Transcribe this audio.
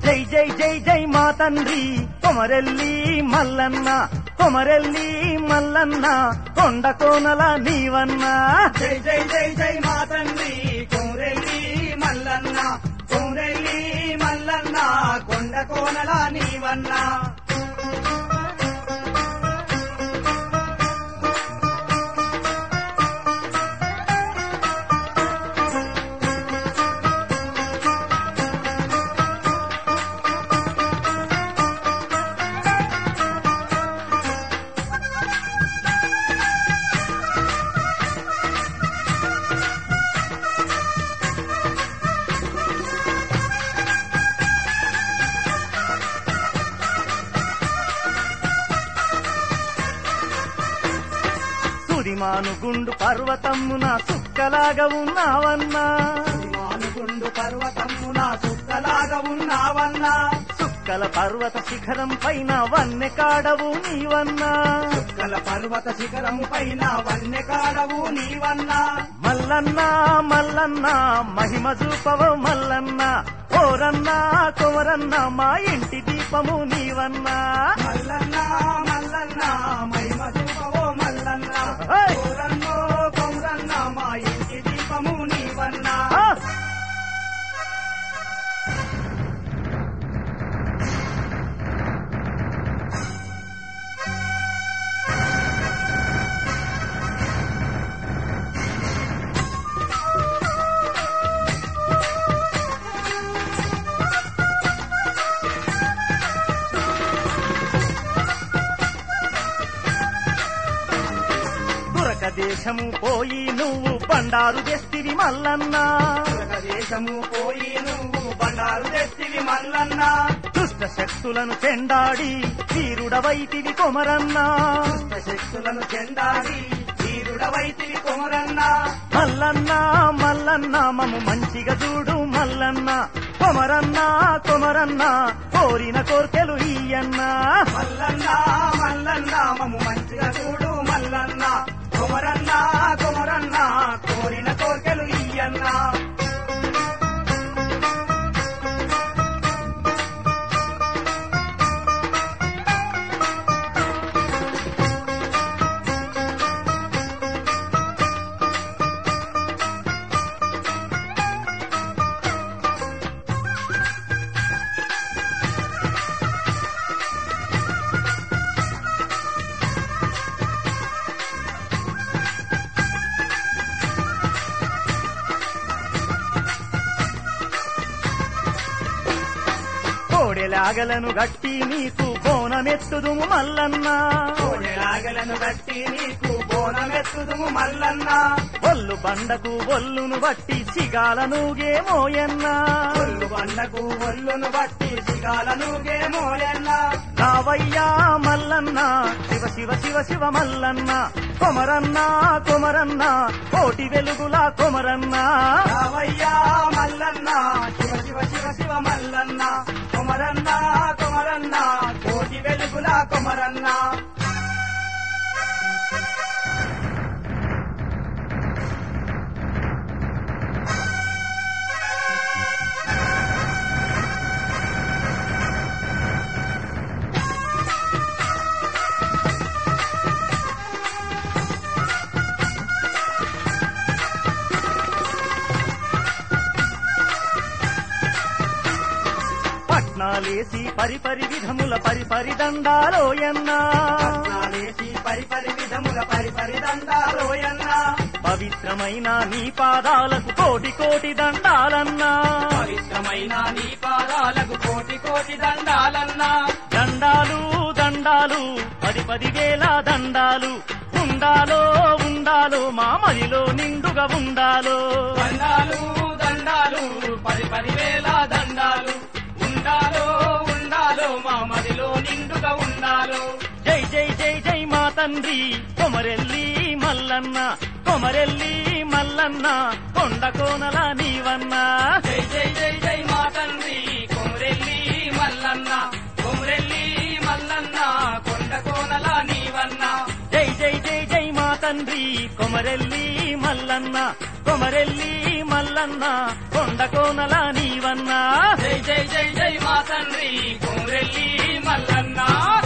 జై జై జై జై మా తండ్రి కొమరెల్లి మల్లన్న కొమరెల్లి మల్లన్న కొండ కోనల నీవన్నా జై జై జై జై మా తండ్రి కోరెల్లి మల్లన్న కోరెల్లి మల్లన్న కొండ కోనల నీవన్నా సురిమాను గుండు పర్వతమ్మున సుక్కలాగా ఉన్నావన్నా మానుగుండు పర్వతమున సుక్కలాగా ఉన్నావన్నా సుక్కల పర్వత శిఖరం పైన వన్నె కాడవు నీవన్నా సుక్కల పర్వత శిఖరం పైన వన్నె కాడవు నీవన్నా మల్లన్న మల్లన్న మహిమ చూపవ మల్లన్న ఓరన్న కొమరన్న మా ఇంటి దీపము నీవన్నా మల్లన్న మల్లన్న మహిమ చూపవో మల్లన్న ఏయ్! కోరన్నో కౌరన్న మా ఇంటి దీపము నీవన్నా ఆ! దురక దేశము పోయి నువ్వు బండారు తెస్తివి మల్లన్న దేశము పోయి నువ్వు బండారు తెస్తివి మల్లన్న దుష్ట శక్తులను చెండాడి వీరుడవైతివి కొమరన్న శక్తులను చెందాడి వీరుడవైతివి కొమరన్న మల్లన్న మల్లన్న మము మంచిగా చూడు మల్లన్న కొమరన్న కొమరన్న కోరిన కోర్కెలు ఈయన్న మల్లన్న మల్లన్న మమ్ము మంచిగా చూడు మల్లన్న కొమరన్న కొమరన్న కోరిన కోరికలు ఇయ్యన్న కోడెలాగలను గట్టి నీకు బోనమెత్తుదుము మల్లన్న కోడెలాగలను బట్టి నీకు బోనమెత్తుదుము మల్లన్న ఒల్లు బండకు ఒల్లును బట్టి సిగాలనుగే మోయన్న ఒళ్ళు బండకు ఒళ్ళును బట్టి సిగాలను గేమోయన్న రావయ్యా మల్లన్న శివ శివ శివ శివ మల్లన్న కొమరన్న కొమరన్న కోటి వెలుగులా కొమరన్న రావయ్యా మల్లన్న శివ శివ శివ శివ మల్లన్న కొమరన్న కొమరన్న కోటి వెలుగుల కొమరన్న పట్నాలేసి పరిపరి విధముల పరిపరి దండాలోయన్నా నాలేసి పరిపరి విధముల పరిపరి దండాలోయన్న పవిత్రమైన నీ పాదాలకు కోటి కోటి దండాలన్నా పవిత్రమైన నీ పాదాలకు కోటి కోటి దండాలన్నా దండాలు దండాలు పది పది వేల దండాలు ఉండాలో ఉండాలో మా మదిలో నిండుగా ఉండాలో దండాలు దండాలు పది పది వేల దండాలు ఉండాలో ఉండాలో మా మదిలో నిండుగా ఉండాలో జై జై జై జై మా తండ్రి కొమరెల్లి మల్లన్న కొమరెల్లి మల్లన్న కొండ కోనల నీవన్నా జై జై జై జై మా తండ్రి కొమరెల్లి మల్లన్న కొమరెల్లి మల్లన్న కొండ కోనల నీవన్న జై జై జై జై మా తండ్రి కొమరెల్లి మల్లన్న కొమ కొమరెల్లి మల్లన్న కొండ కోనల నీవన్నా జై జై జై జై మా తండ్రి కొమరెల్లి మల్లన్న